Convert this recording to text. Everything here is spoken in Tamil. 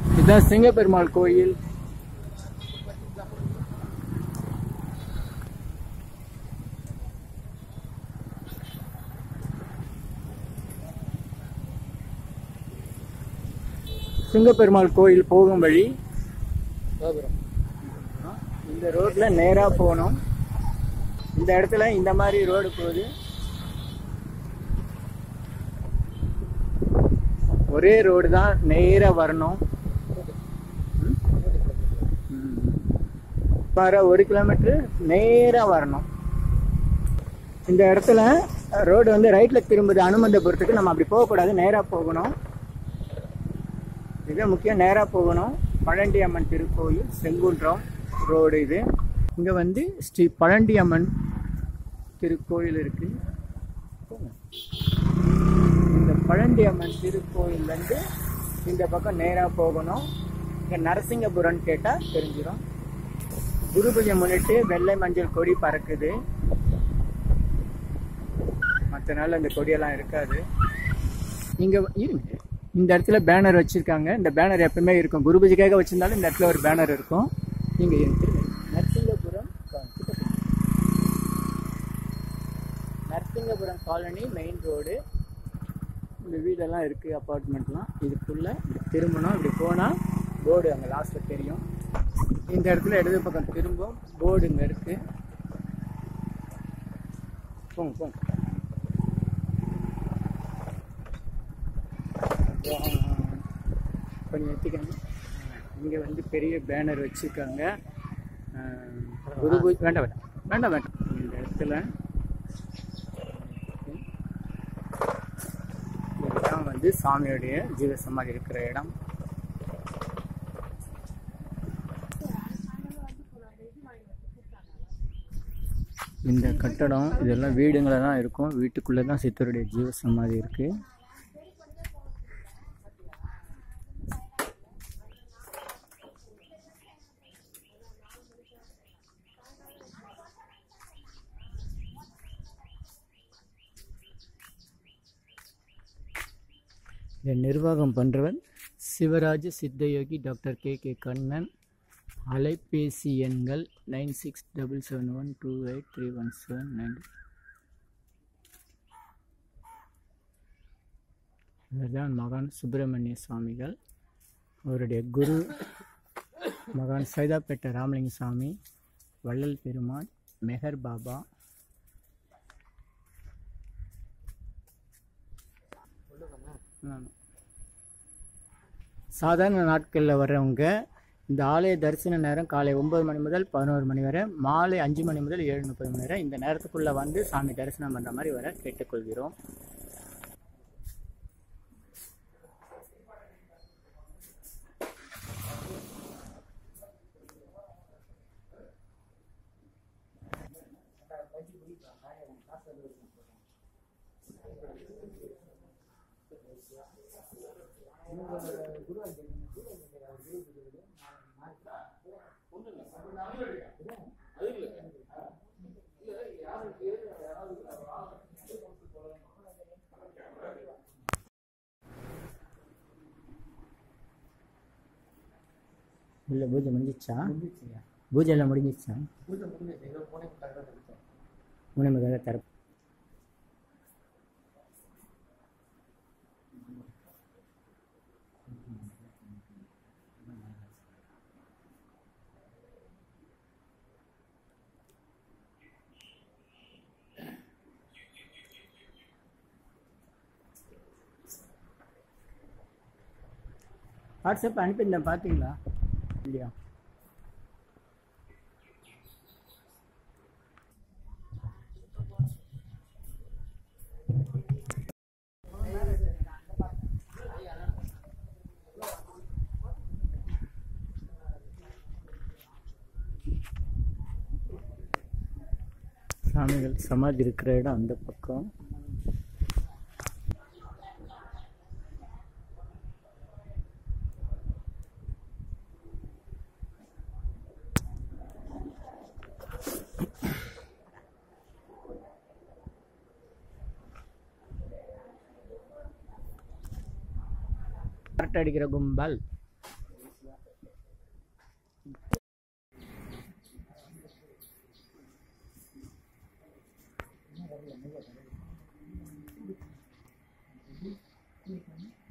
இதுதான் சிங்கப்பெருமாள் கோயில் சிங்கப்பெருமாள் கோயில் போகும் வழி இந்த ரோட்ல நேரா போகணும் இந்த இடத்துல இந்த மாதிரி ரோடு போகுது ஒரே ரோடு தான் நேரா வரணும் ம்? ம். வர ஒரு கிலோமீட்டர் நேரா வரணும் இந்த இடத்துல ரோடு வந்து ரைட்ல திரும்புது அனுமந்தபுரத்துக்கு நம்ம அப்படி போகக்கூடாது நேரா போகணும் இது முக்கியம் நேரா போகணும் பழண்டி அம்மன் திருக்கோயில் செங்குன்றம் ரோடு இது இங்க வந்து ஸ்ரீ பழண்டி அம்மன் திருக்கோயில் இருக்கு போங்க. இந்த பழண்டி அம்மன் திருக்கோயில் வந்து இந்த பக்கம் நேரா போகணும் இங்க நரசிங்கபுரம் கேட்டா தெரிஞ்சிடும் குரு பூஜை முன்னிட்டு வெள்ளை மஞ்சள் கொடி பறக்குது மற்ற நாள் அந்த கொடியெல்லாம் இருக்காது இங்க வ- இருங்க இந்த இடத்துல பேனர் வச்சிருக்காங்க இந்த பேனர் எப்பவுமே இருக்கும் குரு பூஜைக்காக வச்சிருந்தாலும் இந்த இடத்துல ஒரு பேனர் இருக்கும் நீங்க இருங்க நரசிங்கபுரம் கா- கிட்ட போங்க. நரசிங்கபுரம் காலனி மெயின் ரோடு இந்த வீடெல்லாம் இருக்கு அப்பார்ட்மெண்ட்லாம் இதுக்குள்ள இப்படி திரும்பணும் இப்படி போனா போர்டு அங்கே லாஸ்ட்ல தெரியும் இந்த இடத்துல இடது பக்கம் திரும்பும் போர்டு இங்க இருக்கு போங்க போங்க கொஞ்சம் எத்திக்கங்க இங்கே வந்து பெரிய பேனர் வச்சுருக்காங்க குரு பூஜை வேண்டாம் வேண்டாம் வேண்டாம் வேண்டாம் இந்த இடத்துல இதுதான் வந்து சாமியுடைய ஜீவசமாதி இருக்கிற இடம் இந்த கட்டடம் இதெல்லாம் வீடுங்கள தான் இருக்கும் வீட்டுக்குள்ளே தான் சித்தருடைய ஜீவசமாதி இருக்குது இதை நிர்வாகம் பண்ணுறவர் Sivaraja Siddhayogi doctor K K Kannan அலைபேசி எண்கள் nine six double seven one two eight three one seven nine இவர்தான் மகான் சுப்பிரமணிய சுவாமிகள் அவருடைய குரு மகான் சைதாப்பேட்டை ராமலிங்க சாமி வள்ளல் பெருமான் மெஹர் பாபா ஆமா. சாதாரண நாட்களில் வர்றவங்க இந்த ஆலய தரிசன நேரம் காலை ஒன்பது மணி முதல் பதினோரு மணி வரை மாலை அஞ்சு மணி முதல் ஏழு முப்பது மணி வரை இந்த நேரத்துக்குள்ளே வந்து சாமி தரிசனம் பண்ணுற மாதிரி வர கேட்டுக்கொள்கிறோம் இல்லை பூஜை முடிஞ்சிச்சா பூஜை எல்லாம் முடிஞ்சிச்சா மூணே முக்கால் தர வாட்ஸ்அப் அனுப்பியிருந்தேன் பார்த்தீங்களா இல்லையா சாமிகள் சமாதி இருக்கிற இடம் அந்த பக்கம் அரட்டை அடிக்கிற கும்பல் வரல